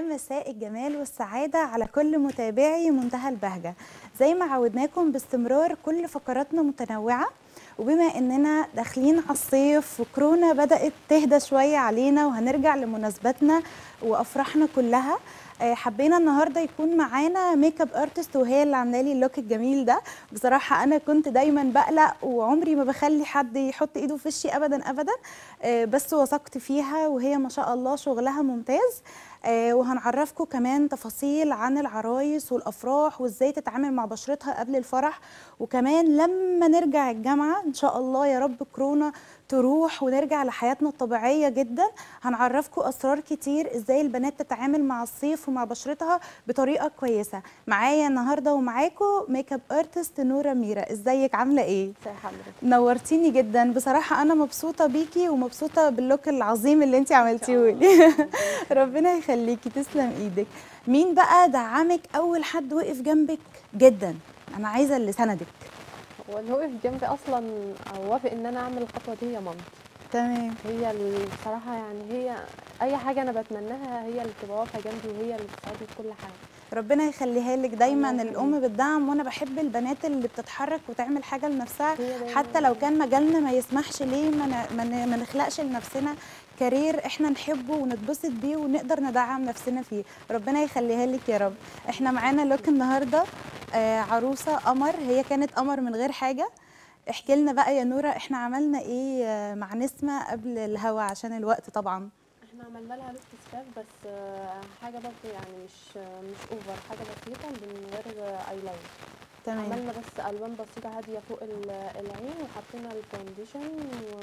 مساء الجمال والسعادة على كل متابعي منتهى البهجة زي ما عودناكم باستمرار كل فقراتنا متنوعة وبما اننا داخلين على الصيف وكورونا بدأت تهدى شوية علينا وهنرجع لمناسباتنا وافراحنا كلها آه، حبينا النهارده يكون معانا ميك اب ارتست وهي اللي عامله لي اللوك الجميل ده بصراحه انا كنت دايما بقلق وعمري ما بخلي حد يحط ايده في وشي ابدا ابدا آه، بس وثقت فيها وهي ما شاء الله شغلها ممتاز آه، وهنعرفكم كمان تفاصيل عن العرايس والافراح وازاي تتعامل مع بشرتها قبل الفرح وكمان لما نرجع الجامعه ان شاء الله يا رب كورونا تروح ونرجع لحياتنا الطبيعيه جدا هنعرفكم اسرار كتير ازاي البنات تتعامل مع الصيف ومع بشرتها بطريقه كويسه معايا النهارده ومعاكم ميك اب ارتست نوره ميرا ازيك عامله ايه ازي حضرتك نورتيني جدا بصراحه انا مبسوطه بيكي ومبسوطه باللوك العظيم اللي انت عملتيه لي ربنا يخليكي تسلم ايدك مين بقى دعمك اول حد وقف جنبك جدا انا عايزه اللي سندك هو اللي وقف جنبي اصلا او وافق ان انا اعمل الخطوه دي هي مامتي تمام هي اللي بصراحه يعني هي اي حاجه انا بتمناها هي اللي تبقى واقفه جنبي وهي اللي بتساعدني في كل حاجه ربنا يخليها لك دايما الله يخليك. الام بتدعم وانا بحب البنات اللي بتتحرك وتعمل حاجه لنفسها هي دايماً حتى لو كان مجالنا ما يسمحش ليه ما ن- ما ن- ما نخلقش لنفسنا كارير احنا نحبه ونتبسط بيه ونقدر ندعم نفسنا فيه ربنا يخليها لك يا رب احنا معانا لوك النهارده آه عروسه قمر هي كانت قمر من غير حاجه احكي لنا بقى يا نوره احنا عملنا ايه آه، مع نسمه قبل الهوا عشان الوقت طبعا احنا عملنا لها لوك سكاف بس آه، حاجه برضه يعني مش آه، مش اوفر حاجه بسيطه من غير ايلاين تمام عملنا بس الوان بسيطه هاديه فوق ال- العين وحطينا الفاونديشن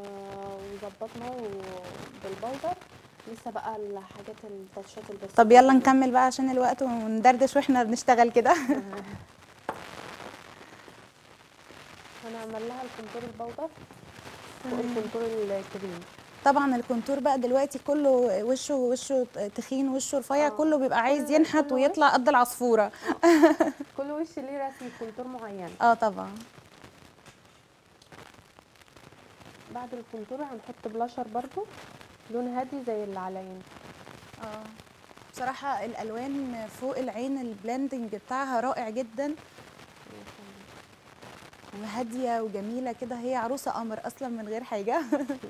و- وظبطنا بالبودر لسه بقى الحاجات التاتشات البسيطه طب يلا نكمل بقى عشان الوقت وندردش واحنا بنشتغل كده انا عمل لها الكونتور البودر فوق الكونتور الكريم طبعا الكونتور بقى دلوقتي كله وشه وشه تخين وشه رفيع آه. كله بيبقى عايز كل- ينحت كل ويطلع قد العصفوره كل وش ليه رسمه كونتور معين اه طبعا بعد الكونتور هنحط بلاشر برضو لون هادي زي اللي على العين اه بصراحه الالوان فوق العين البلندنج بتاعها رائع جدا وهاديه وجميله كده هي عروسه قمر اصلا من غير حاجه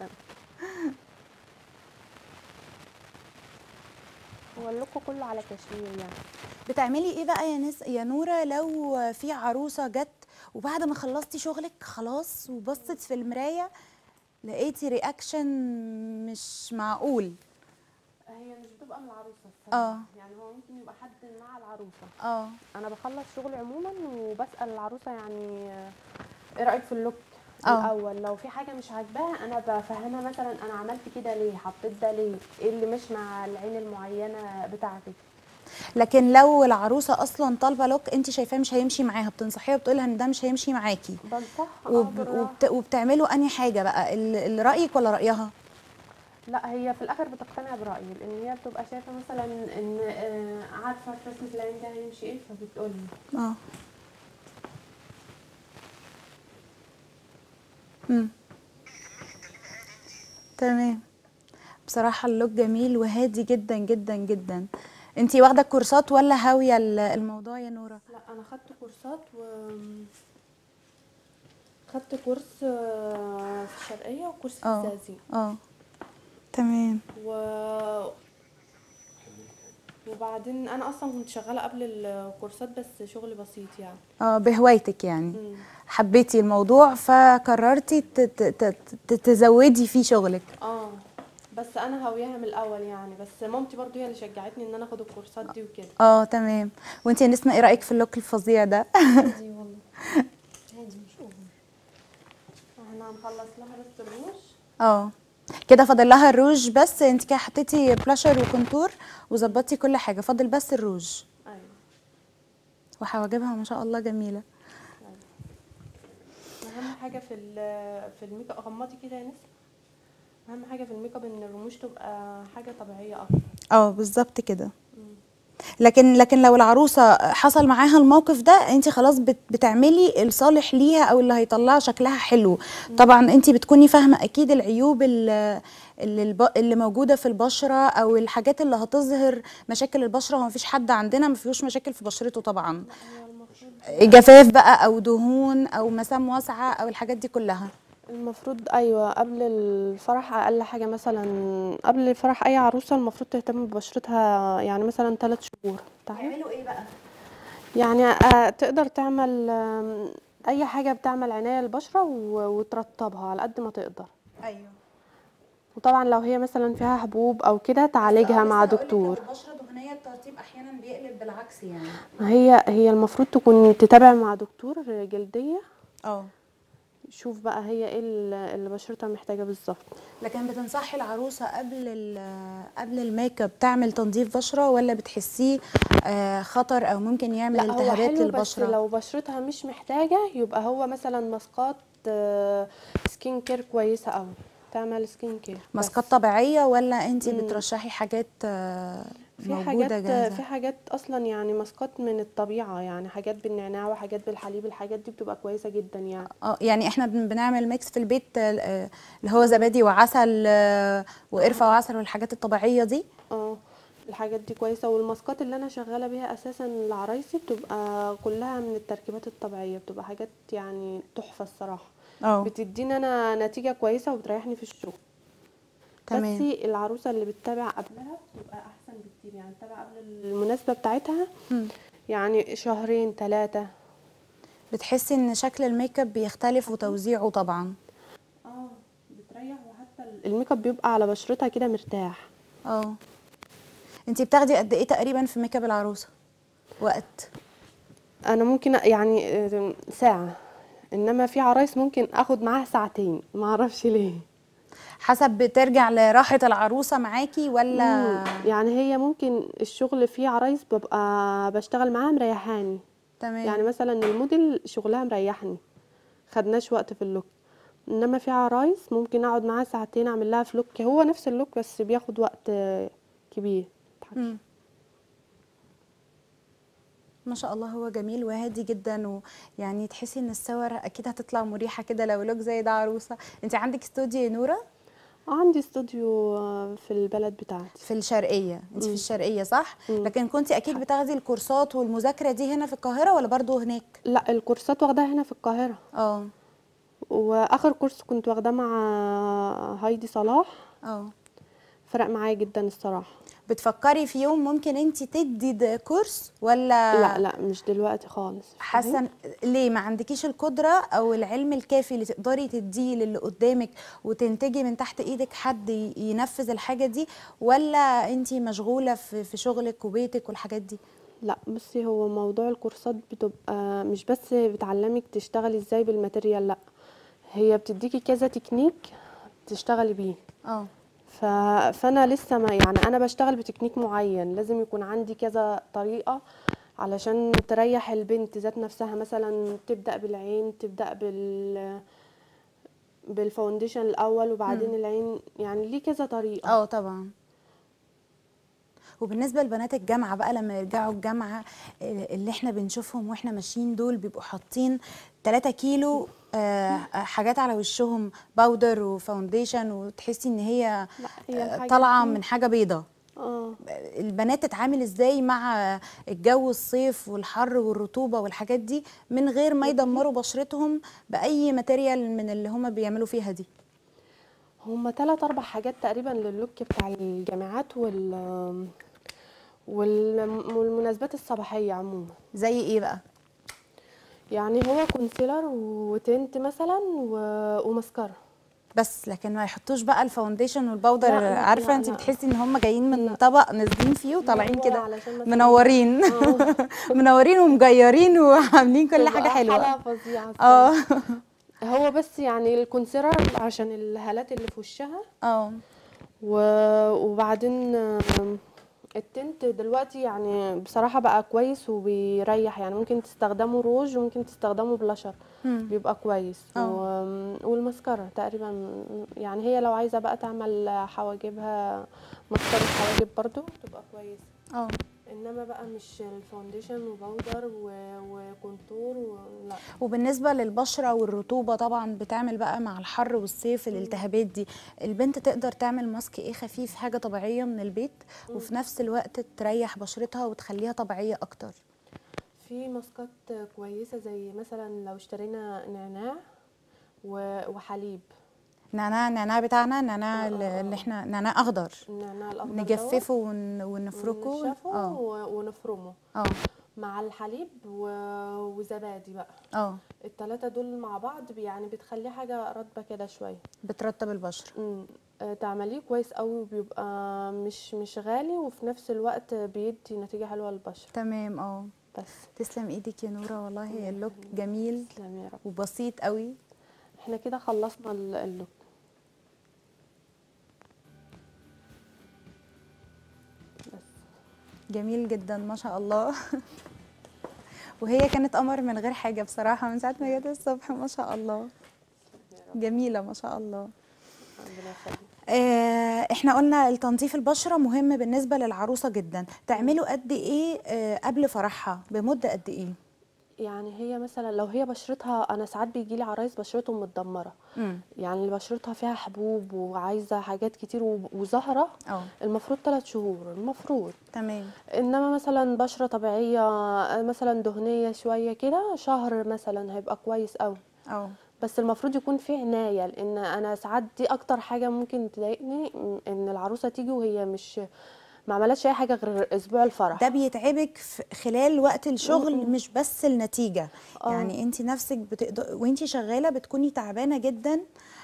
هو اللوك كله على كشمير يعني بتعملي ايه بقى يا نس يا نوره لو في عروسه جت وبعد ما خلصتي شغلك خلاص وبصت في المرايه لقيتي رياكشن مش معقول هي مش بتبقى من العروسه اه. يعني هو ممكن يبقى حد مع العروسه اه انا بخلص شغلي عموما وبسال العروسه يعني آه، ايه رايك في اللوك اه. الاول لو في حاجه مش عاجباها انا بفهمها مثلا انا عملت كده ليه حطيت ده ليه ايه اللي مش مع العين المعينه بتاعتي لكن لو العروسه اصلا طالبه لوك انت شايفاه مش هيمشي معاها بتنصحيها بتقولها ان ده مش هيمشي معاكي بنصح وب... أقدر- وبت... وبتعملوا انهي حاجه بقى ال- ال- رايك ولا رايها لا هي في الاخر بتقتنع برايي لان هي بتبقى شايفه مثلا ان آه، عارفه في رسمه العين ده هيمشي ايه فبتقول لي اه امم تمام بصراحه اللوك جميل وهادي جدا جدا جدا انتي واخده كورسات ولا هاويه ال- الموضوع يا نوره لا انا خدت كورسات و خدت كورس آه، في الشرقيه وكورس في اه الزقازيق اه تمام و وبعدين انا اصلا كنت شغاله قبل الكورسات بس شغل بسيط يعني اه بهوايتك يعني مم. حبيتي الموضوع فقررتي ت- ت- ت- ت- تزودي فيه شغلك اه بس انا هاوياها من الاول يعني بس مامتي برضو هي اللي شجعتني ان انا اخد الكورسات دي وكده اه تمام وانتي يا نسمه ايه رايك في اللوك الفظيع ده عادي والله عادي مش اوفر احنا هنخلص لها بس الروش اه كده فاضل لها الروج بس انت كده حطيتي بلاشر وكونتور وظبطتي كل حاجه فاضل بس الروج ايوه وحواجبها ما شاء الله جميله اهم حاجه في ال- في الميك اب غمضي كده يا نسمة اهم حاجه في الميك اب ان الرموش تبقى حاجه طبيعيه اكتر اه بالظبط كده لكن لكن لو العروسه حصل معاها الموقف ده انت خلاص بت بتعملي الصالح ليها او اللي هيطلع شكلها حلو طبعا انت بتكوني فاهمه اكيد العيوب اللي اللي, الب... اللي موجوده في البشره او الحاجات اللي هتظهر مشاكل البشره هو مفيش حد عندنا ما فيهوش مشاكل في بشرته طبعا جفاف بقى او دهون او مسام واسعه او الحاجات دي كلها المفروض ايوه قبل الفرح اقل حاجه مثلا قبل الفرح اي عروسه المفروض تهتم ببشرتها يعني مثلا ثلاث شهور تعرف يعملوا ايه بقى يعني آه، تقدر تعمل آم، اي حاجه بتعمل عنايه للبشره و- وترطبها على قد ما تقدر ايوه وطبعا لو هي مثلا فيها حبوب او كده تعالجها مع دكتور البشره دهنيه الترطيب احيانا بيقلب بالعكس يعني ما هي هي المفروض تكون تتابع مع دكتور جلديه اه شوف بقى هي ايه ال- اللي بشرتها محتاجه بالظبط لكن بتنصحي العروسه قبل ال- قبل الميك اب تعمل تنظيف بشره ولا بتحسيه آه، خطر او ممكن يعمل لا هو التهابات حلو بس للبشره لو بشرتها مش محتاجة يبقى هو مثلا ماسكات آه، سكين كير كويسة قوي تعمل سكين كير ماسكات بس. طبيعيه ولا انت مم. بترشحي حاجات آه، في موجوده حاجات جاهزه في حاجات اصلا يعني ماسكات من الطبيعة يعني حاجات بالنعناع وحاجات بالحليب الحاجات دي بتبقى كويسة جدا يعني اه يعني احنا بن- بنعمل ميكس في البيت آه، آه، اللي هو زبادي وعسل آه، وقرفه وعسل والحاجات الطبيعيه دي اه الحاجات دي كويسة والماسكات اللي انا شغالة بيها اساسا لعرايسي بتبقى كلها من التركيبات الطبيعية بتبقى حاجات يعني تحفة الصراحة اه بتديني انا نتيجة كويسة وبتريحني في الشغل تمام. بس العروسة اللي بتتابع قبلها بتبقى احسن بكتير يعني تتابع قبل المناسبة بتاعتها مم. يعني شهرين ثلاثة بتحسي ان شكل الميك اب بيختلف وتوزيعه طبعا اه بتريح وحتى الميك اب بيبقى على بشرتها كده مرتاح اه انتي بتاخدي قد ايه تقريبا في ميك اب العروسه وقت انا ممكن يعني آه، ساعة انما في عرايس ممكن اخد معاها ساعتين ما اعرفش ليه حسب بترجع لراحه العروسه معاكي ولا مم. يعني هي ممكن الشغل فيه عرايس ببقى بشتغل معاها مريحاني تمام يعني مثلا الموديل شغلها مريحني خدناش وقت في اللوك انما في عرايس ممكن اقعد معاها ساعتين اعمل لها في لوك هو نفس اللوك بس بياخد وقت آه، كبير مم. ما شاء الله هو جميل وهادي جدا ويعني تحسي ان الصور اكيد هتطلع مريحه كده لو لوك زي ده عروسه انت عندك استوديو يا نوره عندي استوديو آه، في البلد بتاعتي في الشرقيه انت في مم. الشرقيه صح مم. لكن كنت اكيد بتاخدي الكورسات والمذاكره دي هنا في القاهره ولا برضو هناك لا الكورسات واخداها هنا في القاهرة اه واخر كورس كنت واخداه مع هايدي صلاح اه فرق معايا جدا الصراحة بتفكري في يوم ممكن انت تدي ده كورس ولا لا لا مش دلوقتي خالص حاسه إن- ليه ما عندكيش القدره او العلم الكافي اللي تقدري تديه للي قدامك وتنتجي من تحت ايدك حد ي- ينفذ الحاجه دي ولا انت مشغوله في في شغلك وبيتك والحاجات دي لا بصي هو موضوع الكورسات بتبقى مش بس بتعلمك تشتغلي ازاي بالماتيريال لا هي بتديكي كذا تكنيك تشتغلي بيه اه ف... فانا لسه ما يعني انا بشتغل بتكنيك معين لازم يكون عندي كذا طريقة علشان تريح البنت ذات نفسها مثلا تبدأ بالعين تبدأ بال بالفاونديشن الاول وبعدين مم. العين يعني ليه كذا طريقة اه طبعا وبالنسبه لبنات الجامعه بقى لما يرجعوا الجامعه آه، اللي احنا بنشوفهم واحنا ماشيين دول بيبقوا حاطين 3 كيلو آه، حاجات على وشهم باودر وفاونديشن وتحسي ان هي لا هي آه، الحاجات طالعه دي- من حاجه بيضه اه البنات تتعامل ازاي مع الجو الصيف والحر والرطوبه والحاجات دي من غير ما يدمروا بشرتهم باي ماتيريال من اللي هما بيعملوا فيها دي هما تلات اربع حاجات تقريبا للوك بتاع الجامعات وال وال- والمناسبات الصباحية عموما زي ايه بقى يعني هو كونسيلر وتنت مثلا و- وماسكارا بس لكن ما يحطوش بقى الفاونديشن والباودر لا، لا، عارفه لا، انت لا. بتحسي ان هم جايين من لا. طبق نازلين فيه وطالعين منورة كده علشان مثلا- منورين آه. منورين ومجيرين وعاملين كل حاجه تبقى حلوه حالة فظيعة اه الصراحة. هو بس يعني الكونسيلر عشان الهالات اللي في وشها اه و- وبعدين آم، التنت دلوقتي يعني بصراحة بقى كويس وبيريح يعني ممكن تستخدمه روج وممكن تستخدمه بلاشر مم. بيبقى كويس اه. و- والمسكرة تقريبا يعني هي لو عايزة بقى تعمل حواجبها مسكرة حواجب برضو تبقى كويس اه انما بقى مش الفاونديشن وباودر و- وكونتور و... لا وبالنسبه للبشره والرطوبه طبعا بتعمل بقى مع الحر والصيف الالتهابات دي البنت تقدر تعمل ماسك ايه خفيف حاجه طبيعيه من البيت وفي نفس الوقت تريح بشرتها وتخليها طبيعيه اكتر في ماسكات كويسه زي مثلا لو اشترينا نعناع و- وحليب نعناع النعناع بتاعنا النعناع آه، اللي آه، اللي آه. احنا نعناع اخضر النعناع الاخضر نجففه ون- ونفركه ونشفه اه و- ونفرمه اه مع الحليب و- وزبادي بقى اه التلاتة دول مع بعض بي- يعني بتخليه حاجة رطبة كده شوية بترطب البشره امم آه، تعمليه كويس قوي وبيبقى مش مش غالي وفي نفس الوقت بيدي نتيجة حلوة للبشرة تمام اه بس تسلم ايدك يا نوره والله الله اللوك يخليك. جميل تسلم يا رب وبسيط قوي احنا كده خلصنا ال- اللوك بس جميل جدا ما شاء الله وهي كانت قمر من غير حاجه بصراحه من ساعه ما جت الصبح ما شاء الله يا رب جميله ما شاء الله ربنا يخليك آه، احنا قلنا التنظيف البشره مهم بالنسبه للعروسه جدا تعملوا قد ايه آه، قبل فرحها بمده قد ايه يعني هي مثلا لو هي بشرتها انا ساعات بيجيلي عرايس بشرتهم متدمره امم يعني اللي بشرتها فيها حبوب وعايزه حاجات كتير وب- وزهره اه المفروض ثلاث شهور المفروض تمام انما مثلا بشره طبيعيه آه، مثلا دهنيه شويه كده شهر مثلا هيبقى كويس قوي اه بس المفروض يكون في عنايه لان انا ساعات دي اكتر حاجه ممكن تضايقني م- ان العروسه تيجي وهي مش ما عملتش اي حاجه غير اسبوع الفرح ده بيتعبك في خلال وقت الشغل م-م. مش بس النتيجه آه. يعني انت نفسك بتقدر وانت شغاله بتكوني تعبانه جدا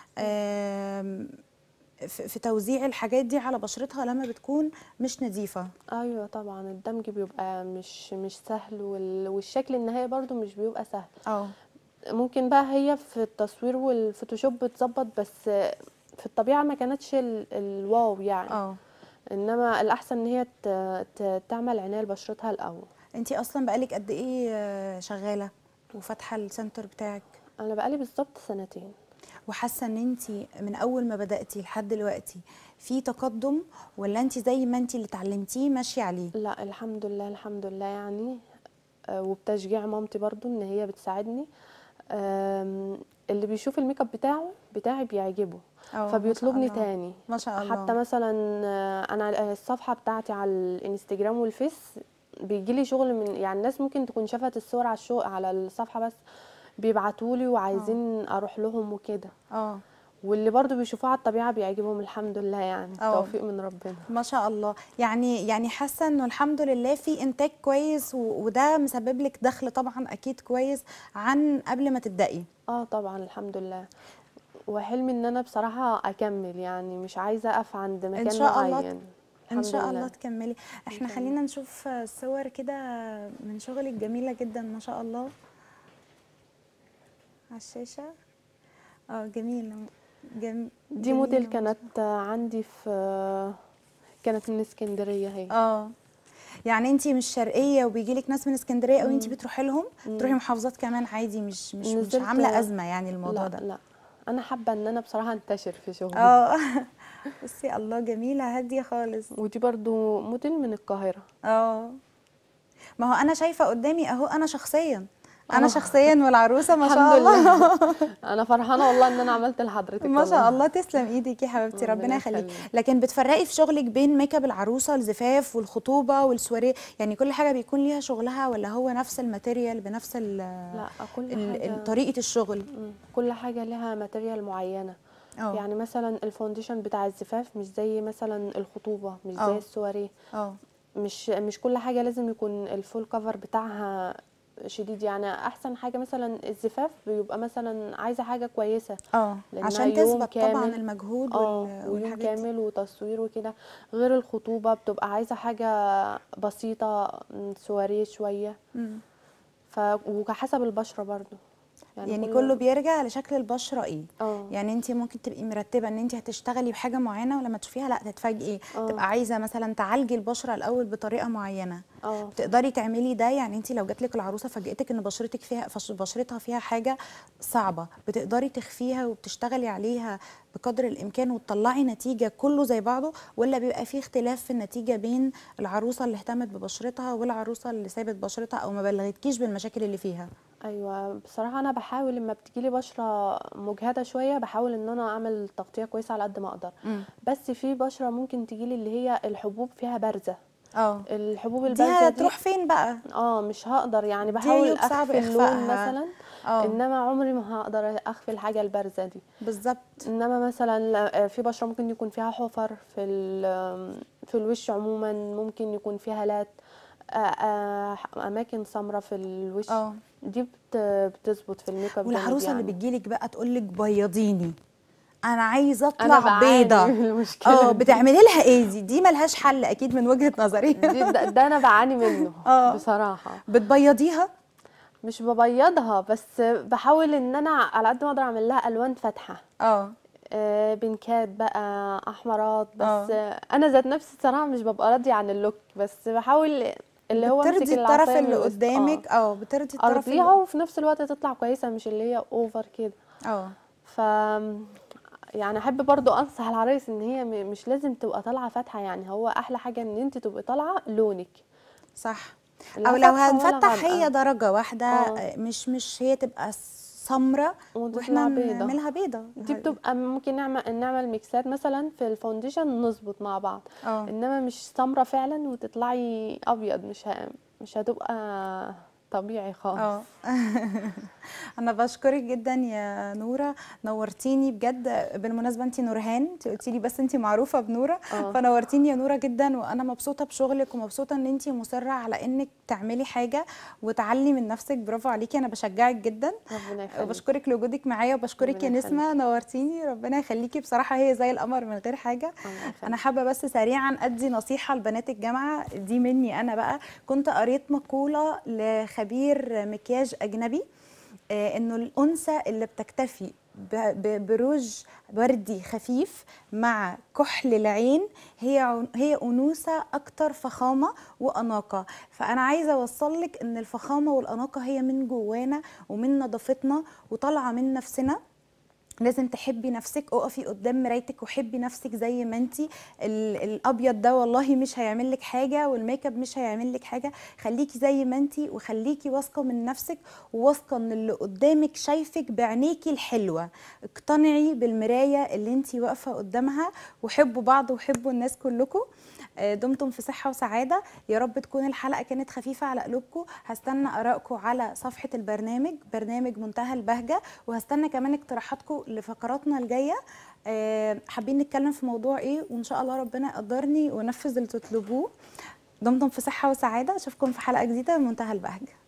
آم، في في توزيع الحاجات دي على بشرتها لما بتكون مش نظيفه ايوه طبعا الدمج بيبقى مش مش سهل وال- والشكل النهائي برضو مش بيبقى سهل اه ممكن بقى هي في التصوير والفوتوشوب بتظبط بس في الطبيعه ما كانتش ال- الواو يعني اه انما الاحسن ان هي ت- ت- تعمل عنايه لبشرتها الاول انت اصلا بقالك قد ايه آه، شغاله وفاتحه السنتر بتاعك انا بقالي بالظبط سنتين وحاسه ان انت من اول ما بداتي لحد دلوقتي في تقدم ولا انت زي ما انت اللي اتعلمتيه ماشيه عليه لا الحمد لله الحمد لله يعني آه، وبتشجيع مامتي برضو ان هي بتساعدني آم، اللي بيشوف الميك اب بتاعه بتاعي بيعجبه اه ما شاء فبيطلبني الله. تاني ما شاء الله حتى مثلا آه، انا الصفحه بتاعتي على الانستجرام والفيس بيجي لي شغل من يعني الناس ممكن تكون شافت الصور على الشغل على الصفحه بس بيبعتوا لي وعايزين اروح لهم وكده اه واللي برضو بيشوفوها على الطبيعه بيعجبهم الحمد لله يعني اه. توفيق من ربنا ما شاء الله يعني يعني حاسه انه الحمد لله في انتاج كويس و- وده مسبب لك دخل طبعا اكيد كويس عن قبل ما تبداي اه طبعا الحمد لله وحلمي ان انا بصراحه اكمل يعني مش عايزه اقف عند مكان شاء الله معين ان الحمد شاء لله. الله تكملي احنا شاء خلينا نشوف صور كده من شغلك جميله جدا ما شاء الله على الشاشه اه جميله جم... دي موديل جميلة ما شاء كانت عندي في كانت من اسكندريه هي اه يعني انت مش شرقيه وبيجي لك ناس من اسكندريه او انت بتروحي لهم تروحي محافظات كمان عادي مش مش مش نزلت- عامله ازمه يعني الموضوع لا ده لا انا حابه ان انا بصراحه انتشر في شغلي اه بصي الله جميله هاديه خالص ودي برضو موديل من القاهره اه ما هو انا شايفه قدامي اهو انا شخصيا انا آه. شخصيا والعروسه ما شاء الحمد الله لله انا فرحانه والله ان انا عملت لحضرتك ما شاء والله. الله تسلم ايدك يا حبيبتي ربنا ربنا يخليك يخليك. لكن بتفرقي في شغلك بين ميك اب العروسه الزفاف والخطوبه والسواريه يعني كل حاجه بيكون ليها شغلها ولا هو نفس الماتيريال بنفس ال لا كل ال- حاجه ال- طريقه الشغل مم. كل حاجه لها ماتيريال معينه اه يعني مثلا الفونديشن بتاع الزفاف مش زي مثلا الخطوبه مش اه. زي السواريه اه مش مش كل حاجه لازم يكون الفول كفر بتاعها شديد يعني احسن حاجه مثلا الزفاف بيبقى مثلا عايزه حاجه كويسه اه لأنها عشان يوم تثبت طبعا كامل. المجهود اه وال- ويوم والحاجات دي كامل وتصوير وكده غير الخطوبه بتبقى عايزه حاجه بسيطه م، سواريه شويه مم. ف وحسب البشره برضو يعني كل- كله بيرجع لشكل البشره ايه اه يعني انت ممكن تبقي مرتبه ان انت هتشتغلي بحاجه معينه ولما تشوفيها لا تتفاجئي اه. تبقى عايزه مثلا تعالجي البشره الاول بطريقه معينه اه تقدري تعملي ده يعني انت لو جاتلك العروسه فاجئتك ان بشرتك فيها فش- بشرتها فيها حاجه صعبه بتقدري تخفيها وبتشتغلي عليها بقدر الامكان وتطلعي نتيجه كله زي بعضه ولا بيبقى فيه اختلاف في النتيجه بين العروسه اللي اهتمت ببشرتها والعروسه اللي سابت بشرتها او ما بلغتكيش بالمشاكل اللي فيها ايوه بصراحه انا بحاول لما بتجيلي بشره مجهده شويه بحاول ان انا اعمل تغطيه كويسه على قد ما اقدر مم. بس في بشره ممكن تجيلي اللي هي الحبوب فيها بارزه اه الحبوب دي البارزه دي هتروح فين بقى اه مش هقدر يعني دي بحاول عيوب صعب اخفي اللون إخفائها. مثلا اه انما عمري ما هقدر اخفي الحاجه البارزه دي بالظبط انما مثلا لا- في بشره ممكن يكون فيها حفر في ال- في الوش عموما ممكن يكون فيها هالات آه، آه، اماكن سمراء في الوش اه دي بت- بتظبط في الميك اب جامد والعروسه اللي يعني. بتجيلك بقى تقول لك بيضيني انا عايزه انا اطلع بعاني بيضه من المشكله اه دي. بتعملي لها ايه دي دي ملهاش حل اكيد من وجهه نظري دي ده, ده انا بعاني منه آه. بصراحه بتبيضيها مش ببيضها بس بحاول ان انا على قد ما اقدر اعمل لها الوان فاتحه اه آه، بنكات بقى احمرات بس آه. آه. انا ذات نفسي صراحه مش ببقى راضيه عن اللوك بس بحاول اللي هو امسك بترضي الطرف العصاية اللي من الوسط. قدامك اه بترضي آه. الطرف ارضيها اللي وفي نفس الوقت تطلع كويسه مش اللي هي اوفر كده اه ف يعني احب برضو انصح العرايس ان هي م- مش لازم تبقى طالعه فاتحه يعني هو احلى حاجه ان انت تبقي طالعه لونك صح لا او لو فاتحة ولا هنفتح غامقة. هي درجه واحده آه. آه، مش مش هي تبقى سمراء وتطلع واحنا بيضة. نعملها بيضه دي بتبقى ممكن نعمل نعمل ميكسات مثلا في الفاونديشن نظبط مع بعض اه انما مش سمرة فعلا وتطلعي ابيض مش ه... مش هتبقى طبيعي خالص اه انا بشكرك جدا يا نوره نورتيني بجد بالمناسبه انت نورهان انت قلتي لي بس انت معروفه بنوره آه. فنورتيني يا نوره جدا وانا مبسوطه بشغلك ومبسوطه ان انت مصره على انك تعملي حاجه وتعلي من نفسك برافو عليكي انا بشجعك جدا ربنا يخليك وبشكرك لوجودك معايا وبشكرك يا ربنا نسمه نورتيني ربنا يخليكي بصراحه هي زي القمر من غير حاجه الله يخليك. انا حابه بس سريعا ادي نصيحه لبنات الجامعه دي مني انا بقى كنت قريت مقوله لخبير مكياج اجنبي آه، انه الانثى اللي بتكتفي ب- ب- بروج وردي خفيف مع كحل العين هي عن- هي انوثه اكتر فخامه واناقه فانا عايزه اوصل لك ان الفخامه والاناقه هي من جوانا ومن نظافتنا وطالعه من نفسنا لازم تحبي نفسك اقفي قدام مرايتك وحبي نفسك زي ما انتي ال- الابيض ده والله مش هيعمل لك حاجه والميك اب مش هيعمل لك حاجه خليكي زي ما انتي وخليكي واثقه من نفسك وواثقه ان اللي قدامك شايفك بعينيكي الحلوه اقتنعي بالمرايه اللي انتي واقفه قدامها وحبوا بعض وحبوا الناس كلكم آه، دمتم في صحه وسعاده يا رب تكون الحلقه كانت خفيفه على قلوبكم هستنى ارائكم على صفحه البرنامج برنامج منتهى البهجه وهستنى كمان اقتراحاتكم لفقراتنا الجايه آه، حابين نتكلم في موضوع ايه وان شاء الله ربنا يقدرني ونفذ اللي تطلبوه دمتم في صحه وسعاده اشوفكم في حلقه جديده من منتهى البهجه